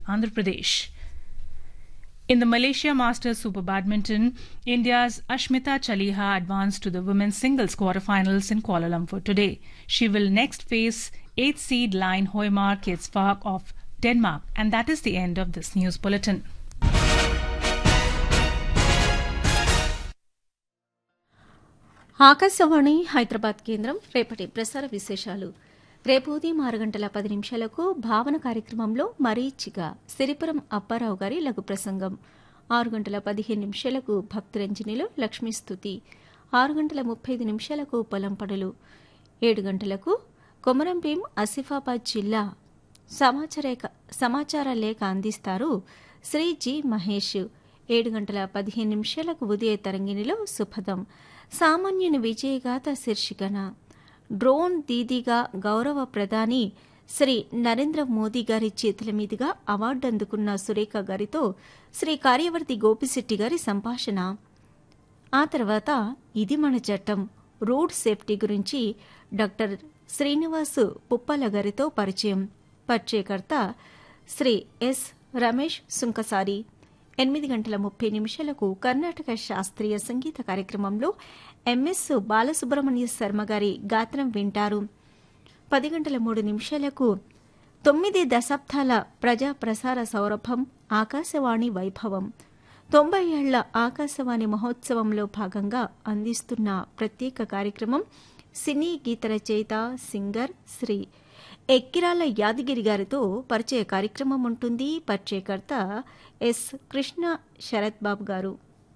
Andhra Pradesh. In the Malaysia Masters Super Badminton, India's Ashmita Chaliha advanced to the women's singles quarterfinals in Kuala Lumpur today. She will next face 8th seed line Hoymar Ketsvak of Denmark. And that is the end of this news bulletin. Akashvani Hyderabad కేంద్రం రేపటి ప్రసార విశేషాలు రేపు ఉదయం ఆరు గంటల పది నిమిషాలకు భావన కార్యక్రమంలో మరీచిగా సిరిపురం అప్పారావు గారి లఘు ప్రసంగం ఆరు గంటల పదిహేను నిమిషాలకు భక్తురంజనిలో లక్ష్మీస్తుతి ఆరు గంటల ముప్పై ఐదు నిమిషాలకు పొలం పనులు ఏడు గంటలకు కొమరం భీం ఆసిఫాబాద్ జిల్లా సమాచార సమాచార లేఖ అందిస్తారు శ్రీ జి మహేష్ ఏడు గంటల పదిహేను నిమిషాలకు ఉదయ తరంగిణిలో సుపథం సామాన్యుని విజయగాథ శీర్షికన డ్రోన్ దీదీగా గౌరవ ప్రధాని శ్రీ నరేంద్ర మోదీ గారి చేతుల మీదుగా అవార్డు అందుకున్న సురేఖ గారితో శ్రీ కార్యవర్తి గోపిశెట్టి గారి సంభాషణ ఆ తర్వాత ఇది మన చట్టం రోడ్ సేఫ్టీ గురించి డాక్టర్ శ్రీనివాస్ పుప్పల గారితో పరిచయం పరిచయకర్త శ్రీ ఎస్ రమేష్ సుంకసారి ఎనిమిది గంటల ముప్పై నిమిషాలకు కర్ణాటక శాస్త్రీయ సంగీత కార్యక్రమంలో ఎంఎస్ బాలసుబ్రహ్మణ్య శర్మ గారి గాత్రం వింటారు పది గంటల మూడు నిమిషాలకు తొమ్మిది దశాబ్దాల ప్రజా ప్రసార సౌరభం ఆకాశవాణి వైభవం తొంభై ఏళ్ల ఆకాశవాణి మహోత్సవంలో భాగంగా అందిస్తున్న ప్రత్యేక కార్యక్రమం సినీ గీత రచయిత సింగర్ శ్రీ ఎక్కిరాల యాదగిరి గారితో పరిచయ కార్యక్రమం ఉంటుంది పరిచయకర్త ఎస్ కృష్ణ శరత్ బాబు గారు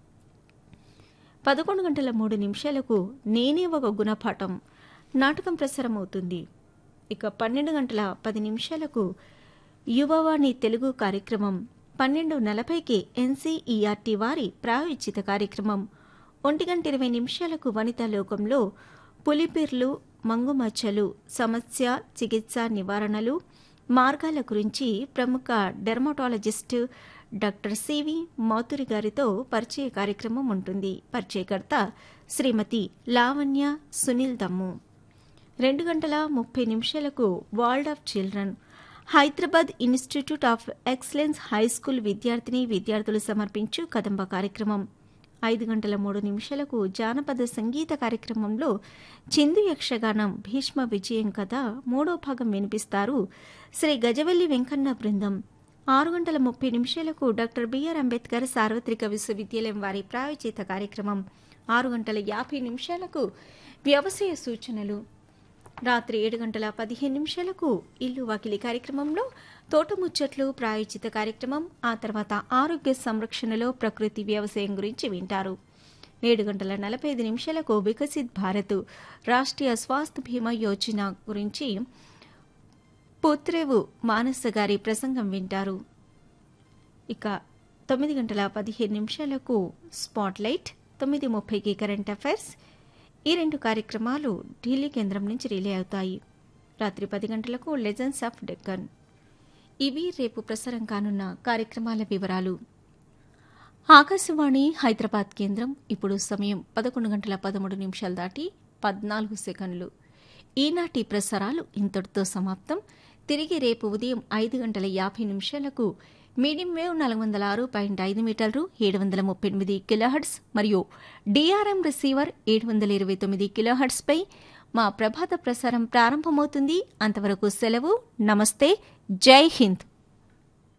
పదకొండు గంటల మూడు నిమిషాలకు నేనే ఒక గుణపాఠం నాటకం ప్రసారమవుతుంది ఇక పన్నెండు గంటల పది నిమిషాలకు యువవాణి తెలుగు కార్యక్రమం పన్నెండు నలభైకి ఎన్సీఈఆర్టీ వారి ప్రాయోజిత కార్యక్రమం ఒంటి గంట ఇరవై నిమిషాలకు వనితా లోకంలో పులిపిర్లు మంగుమచ్చలు సమస్య చికిత్స నివారణలు మార్గాల గురించి ప్రముఖ డెర్మటాలజిస్ట్ డాక్టర్ సివి మాతురి గారితో పరిచయ కార్యక్రమం ఉంటుంది పరిచయకర్త శ్రీమతి లావణ్య సునీల్ దమ్ము రెండు గంటల ముప్పై నిమిషాలకు world of children Hyderabad institute of excellence high school విద్యార్థిని విద్యార్థులు సమర్పించు కదంబ కార్యక్రమం ఐదు గంటల మూడు నిమిషాలకు జానపద సంగీత కార్యక్రమంలో చిందు యక్షగానం భీష్మ విజయం కథ మూడో భాగం వినిపిస్తారు శ్రీ గజవల్లి వెంకన్న బృందం ఆరు గంటల ముప్పై నిమిషాలకు డాక్టర్ బిఆర్ అంబేద్కర్ సార్వత్రిక విశ్వవిద్యాలయం వారి ప్రాయోజిత కార్యక్రమం ఆరు గంటల యాభై నిమిషాలకు వ్యవసాయ సూచనలు రాత్రి ఏడు గంటల పదిహేను నిమిషాలకు ఇల్లు వాకిలి కార్యక్రమంలో తోటముచ్చట్లు ప్రాయోజిత కార్యక్రమం ఆ తర్వాత ఆరోగ్య సంరక్షణలో ప్రకృతి వ్యవసాయం గురించి వింటారు ఏడు గంటల నలభై ఐదు నిమిషాలకు వికసిత్ భారత్ రాష్ట్రీయ స్వాస్థ్య బీమా యోజన గురించి పుత్రేవు మానస గారి ప్రసంగం వింటారు ఇక తొమ్మిది గంటల పదిహేను నిమిషాలకు స్పాట్లైట్ తొమ్మిది ముప్పైకి కరెంట్ అఫైర్స్ ఈ రెండు కార్యక్రమాలు ఢిల్లీ కేంద్రం నుంచి రిలే అవుతాయి రాత్రి పది గంటలకు లెజెండ్స్ ఆఫ్ డెక్కన్ ఇవి రేపు ప్రసారం కానున్న కార్యక్రమాల వివరాలు ఆకాశవాణి హైదరాబాద్ కేంద్రం ఇప్పుడు సమయం పదకొండు గంటల పదమూడు నిమిషాలు దాటి పద్నాలుగు సెకండ్లు ఈనాటి ప్రసారాలు ఇంతటితో సమాప్తం తిరిగి రేపు ఉదయం ఐదు గంటల యాభై నిమిషాలకు మీడియం వేవ్ నాలుగు వందల ఆరు పాయింట్ ఐదు మీటర్లు ఏడు వందల ముప్పై ఎనిమిది కిలోహర్ట్స్ మరియు డిఆర్ఎం రిసీవర్ ఏడు వందల ఇరవై తొమ్మిది కిలోహర్ట్స్పై మా ప్రభాత ప్రసారం ప్రారంభమవుతుంది అంతవరకు సెలవు నమస్తే జై హింద్